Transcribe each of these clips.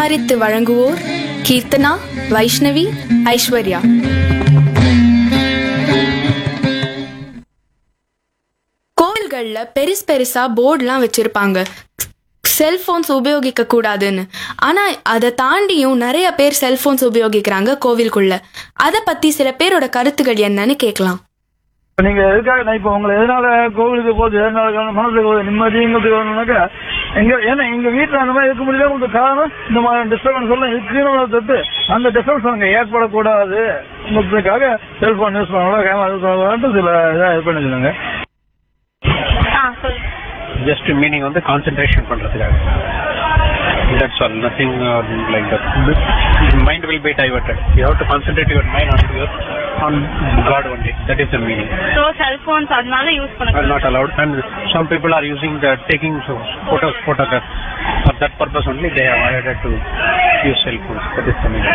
தயாரித்து வழங்குவோர் கீர்த்தனா வைஷ்ணவி ஐஸ்வர்யா கோவில்கள்ல பெருசு பெருசா போர்டுலாம் வச்சிருப்பாங்க செல்போன்ஸ் உபயோகிக்க கூடாதுன்னு ஆனா அதை தாண்டியும் நிறைய பேர் செல்போன்ஸ் உபயோகிக்கிறாங்க கோவிலுக்குள்ள அதை பத்தி சில பேரோட கருத்துக்கள் என்னன்னு கேட்கலாம் இப்ப நீங்க எதுக்காக நான் இப்ப உங்களை எதனால கோவிலுக்கு போகுது எதனால காரணம் மனசுக்கு போகுது நிம்மதிங்கிறது வேணும்னாக்கா எங்க ஏன்னா எங்க வீட்டுல அந்த மாதிரி இருக்க முடியல உங்களுக்கு காரணம் இந்த மாதிரி டிஸ்டர்பன்ஸ் எல்லாம் இருக்குன்னு தட்டு அந்த டிஸ்டர்பன்ஸ் அங்க ஏற்படக்கூடாது உங்களுக்காக செல்போன் யூஸ் பண்ணலாம் கேமரா யூஸ் பண்ணலாம்னு சில இதா இது பண்ணிருந்தாங்க ஜஸ்ட் மீனிங் வந்து கான்சென்ட்ரேஷன் பண்றதுக்காக that's all nothing like that mind will be diverted you have to concentrate your mind on your on god only that is the meaning so cellphones அதனால use are பண்ண not allowed and some people are using the taking photos photograph for that purpose only they have added to use cell phones that is the meaning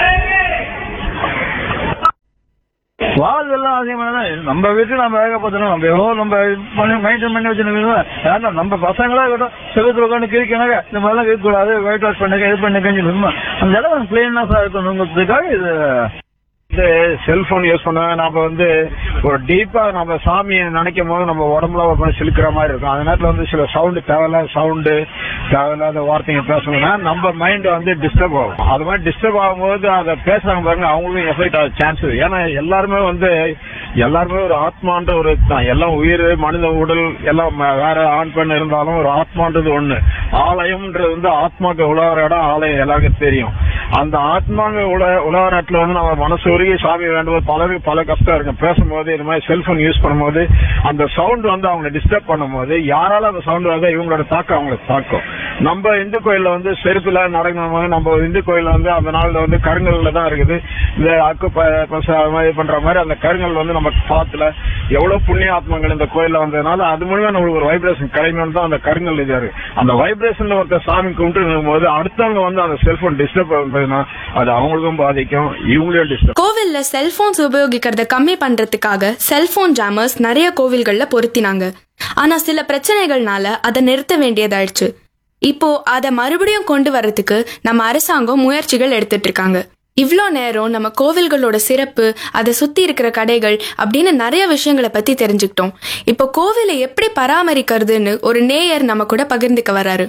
வாழ் எல்லாம் அதிகமான நம்ம வீட்டுல நம்ம வேக பார்த்தோம் நம்ம எவ்வளோ நம்ம மெயின்டைன் பண்ணி வச்சிருக்கோம் நம்ம பசங்களா இருக்கட்டும் செவத்துல உட்காந்து கிரிக்கனாக்க இந்த மாதிரிலாம் இருக்கக்கூடாது ஒயிட் வாஷ் பண்ணுங்க இது பண்ணுங்கன்னு சொல்லுமா அந்த இடம் பிளெயினாக இருக்கணுங்கிறதுக்காக இது வந்து செல்போன் யூஸ் பண்ண நம்ம வந்து ஒரு டீப்பா நம்ம சாமியை நினைக்கும் போது நம்ம உடம்புல கொஞ்சம் சிலுக்கிற மாதிரி இருக்கும் அந்த நேரத்துல வந்து சில சவுண்டு தேவையில்லாத சவுண்டு தேவையில்லாத வார்த்தைங்க பேசணும்னா நம்ம மைண்ட் வந்து டிஸ்டர்ப் ஆகும் அது மாதிரி டிஸ்டர்ப் ஆகும்போது அதை பேசுறாங்க பாருங்க அவங்களுக்கும் எஃபெக்ட் ஆக சான்ஸ் ஏன்னா எல்லாருமே வந்து எல்லாருமே ஒரு ஆத்மான்ற ஒரு தான் எல்லாம் உயிர் மனித உடல் எல்லாம் ம- வேற ஆண் பெண் இருந்தாலும் ஒரு ஆத்மான்றது ஒண்ணு ஆலயம்ன்றது வந்து ஆத்மாக்கு உலகிற இடம் ஆலயம் எல்லாருக்கும் தெரியும் அந்த ஆத்மாங்க உல உலக நாட்டுல வந்து நம்ம மனசு உருகி சாமி வேண்டும் பலருக்கு பல கஷ்டம் இருக்கு பேசும்போது இது மாதிரி செல்போன் யூஸ் பண்ணும்போது அந்த சவுண்ட் வந்து அவங்களை டிஸ்டர்ப் பண்ணும்போது யாரால அந்த சவுண்ட் வந்து இவங்களோட தாக்கம் அவங்களுக்கு தாக்கும் நம்ம இந்து கோயில்ல வந்து செருப்புல நடக்கணும் போது நம்ம இந்து கோயில்ல வந்து அந்த நாள்ல வந்து கருங்கல்ல தான் இருக்குது இந்த அக்கு ப- பச அது மாதிரி பண்ற மாதிரி அந்த கருங்கல் வந்து நம்ம பாத்துல எவ்வளவு புண்ணிய ஆத்மங்கள் இந்த கோயில்ல வந்ததுனால அது மூலியமா நம்மளுக்கு ஒரு வைப்ரேஷன் கிடைக்கணும்னு தான் அந்த கருங்கல் இது இருக்கு அந்த வைப்ரேஷன்ல ஒருத்தர் சாமி கும்பிட்டு போது அடுத்தவங்க வந்து அந்த செல்போன் டிஸ்டர்ப் பண்ணுறதுனா அது அவங்களுக்கும் பாதிக்கும் இவங்களையும் டிஸ்டர்ப் கோவில்ல செல்போன்ஸ் உபயோகிக்கிறத கம்மி பண்றதுக்காக செல்போன் ஜாமர்ஸ் நிறைய கோவில்கள்ல பொருத்தினாங்க ஆனா சில பிரச்சனைகள்னால அதை நிறுத்த வேண்டியதாயிடுச்சு இப்போ அதை மறுபடியும் கொண்டு வர்றதுக்கு நம்ம அரசாங்கம் முயற்சிகள் எடுத்துட்டு இருக்காங்க இவ்ளோ நேரம் நம்ம கோவில்களோட சிறப்பு அதை சுத்தி இருக்கிற கடைகள் அப்படின்னு நிறைய விஷயங்களை பத்தி தெரிஞ்சுக்கிட்டோம் இப்போ கோவிலை எப்படி பராமரிக்கிறதுன்னு ஒரு நேயர் நம்ம கூட பகிர்ந்துக்க வராரு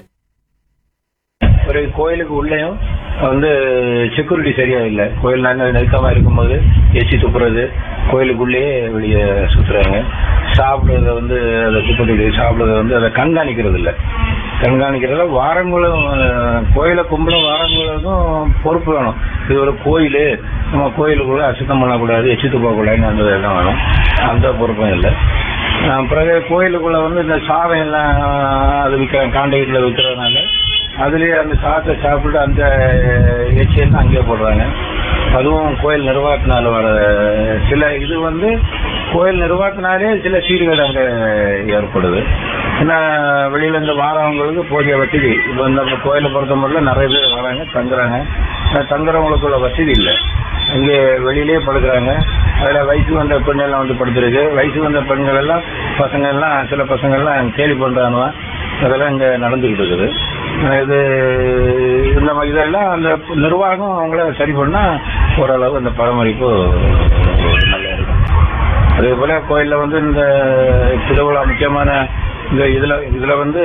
ஒரு கோயிலுக்கு உள்ளேயும் வந்து செக்யூரிட்டி சரியா இல்ல கோயில் நாங்க நெருக்கமா இருக்கும்போது எச்சி துப்புறது கோயிலுக்குள்ளேயே வெளியே சுத்துறாங்க சாப்பிடுறத வந்து அதை துப்புறது சாப்பிடுறத வந்து அதை கண்காணிக்கிறது இல்ல கண்காணிக்கிறதுல வாரங்களும் அஹ், கோயிலை கும்பல வாரங்களுக்கும் பொறுப்பு வேணும் இது ஒரு கோயில் நம்ம கோயிலுக்குள்ள அசுத்தம் பண்ணக்கூடாது எச்சி துப்பக்கூடாதுன்னு அந்த இடம் வேணும் அந்த பொறுப்பும் இல்லை அஹ், பிறகு கோயிலுக்குள்ள வந்து இந்த சாதம் எல்லாம் அது விற்கிற காண்டகிட்ல விற்கிறதுனால அதுலயே அந்த சாத்தை சாப்பிட்டு அந்த எச்சியெல்லாம் அங்கேயே போடுறாங்க அதுவும் கோயில் நிர்வாகத்தினால வர சில இது வந்து கோயில் நிர்வாகத்தினாலே சில சீர்கேடு அங்க ஏற்படுது ஏன்னா வெளியில இருந்து வாரவங்களுக்கு போதிய வசதி இப்போ இந்த நம்ம கோயிலை பொறுத்த மட்டும் நிறைய பேர் வராங்க தங்குறாங்க ஆனா தங்குறவங்களுக்குள்ள வசதி இல்லை இங்கே வெளியிலேயே படுக்கிறாங்க அதுல வயசு வந்த பெண்ணெல்லாம் வந்து படுத்துருக்கு வயசு வந்த பெண்கள் எல்லாம் பசங்க எல்லாம் சில பசங்க எல்லாம் கேலி பண்றானுவா அதெல்லாம் இங்க நடந்துகிட்டு இருக்குது அஹ் இது இந்த மாதிரி இதெல்லாம் அந்த நிர்வாகம் அவங்கள சரி பண்ணா ஓரளவு அந்த பராமரிப்பு நல்லா இருக்கும் அதே போல கோயில்ல வந்து இந்த திருவிழா முக்கியமான இந்த இதுல இதுல வந்து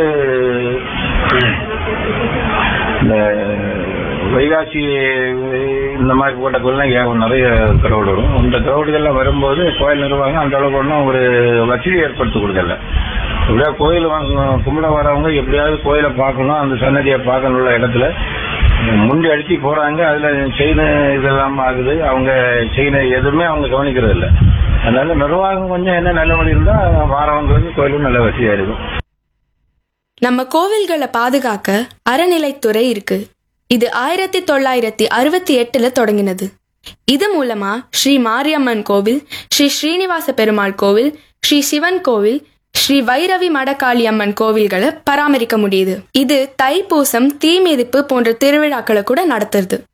இந்த வைகாசி இந்த மாதிரி போட்ட கோயிலாம் ஏன் நிறைய கிரௌடு வரும் அந்த கிரௌடுகள்லாம் வரும்போது கோயில் நிர்வாகம் அந்த அளவுக்கு ஒன்றும் ஒரு வசதி ஏற்படுத்தி கொடுக்கல எப்படியா கோயில் வாங்க கும்பிட வரவங்க எப்படியாவது கோயிலை பார்க்கணும் அந்த சன்னதியை பார்க்கணுள்ள இடத்துல முண்டி அடிச்சு போறாங்க அதுல செயின் இதெல்லாம் ஆகுது அவங்க செயின் எதுவுமே அவங்க கவனிக்கிறது இல்லை அதனால நிர்வாகம் கொஞ்சம் என்ன நல்ல வழி இருந்தா வாரவங்களுக்கு கோயிலும் நல்ல வசதியா இருக்கும் நம்ம கோவில்களை பாதுகாக்க அறநிலைத்துறை இருக்கு இது ஆயிரத்தி தொள்ளாயிரத்தி அறுபத்தி எட்டுல தொடங்கினது இது மூலமா ஸ்ரீ மாரியம்மன் கோவில் ஸ்ரீ ஸ்ரீனிவாச பெருமாள் கோவில் ஸ்ரீ சிவன் கோவில் ஸ்ரீ வைரவி மடக்காளி அம்மன் கோவில்களை பராமரிக்க முடியுது இது தைப்பூசம் தீ மிதிப்பு போன்ற திருவிழாக்களை கூட நடத்துறது